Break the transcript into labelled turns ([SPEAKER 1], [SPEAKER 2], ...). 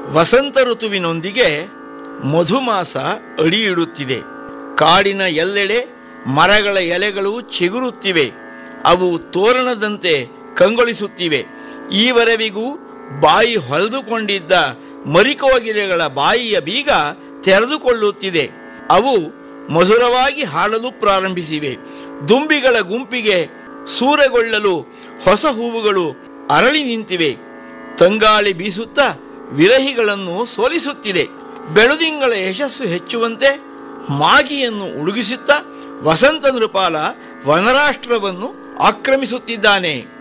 [SPEAKER 1] ವಸಂತ ಋತುವಿನೊಂದಿಗೆ ಮಧುಮಾಸ ಅಡಿಯಿಡುತ್ತಿದೆ ಕಾಡಿನ ಎಲ್ಲೆಡೆ ಮರಗಳ ಎಲೆಗಳು ಚಿಗುರುತ್ತಿವೆ ಅವು ತೋರಣದಂತೆ ಕಂಗೊಳಿಸುತ್ತಿವೆ ಈವರೆವಿಗೂ ಬಾಯಿ ಹೊಲಿದುಕೊಂಡಿದ್ದ ಮರಿಕೋಗಿಲೆಗಳ ಬಾಯಿಯ ಬೀಗ ತೆರೆದುಕೊಳ್ಳುತ್ತಿದೆ ಅವು ಮಧುರವಾಗಿ ಹಾಡಲು ಪ್ರಾರಂಭಿಸಿವೆ ದುಂಬಿಗಳ ಗುಂಪಿಗೆ ಸೂರೆಗೊಳ್ಳಲು ಹೊಸ ಹೂವುಗಳು ಅರಳಿ ನಿಂತಿವೆ ತಂಗಾಳಿ ಬೀಸುತ್ತಾ ವಿರಹಿಗಳನ್ನು ಸೋಲಿಸುತ್ತಿದೆ ಬೆಳದಿಂಗಳ ಯಶಸ್ಸು ಹೆಚ್ಚುವಂತೆ ಮಾಗಿಯನ್ನು ಉಡುಗಿಸುತ್ತಾ ವಸಂತ ನೃಪಾಲ ವನರಾಷ್ಟ್ರವನ್ನು ಆಕ್ರಮಿಸುತ್ತಿದ್ದಾನೆ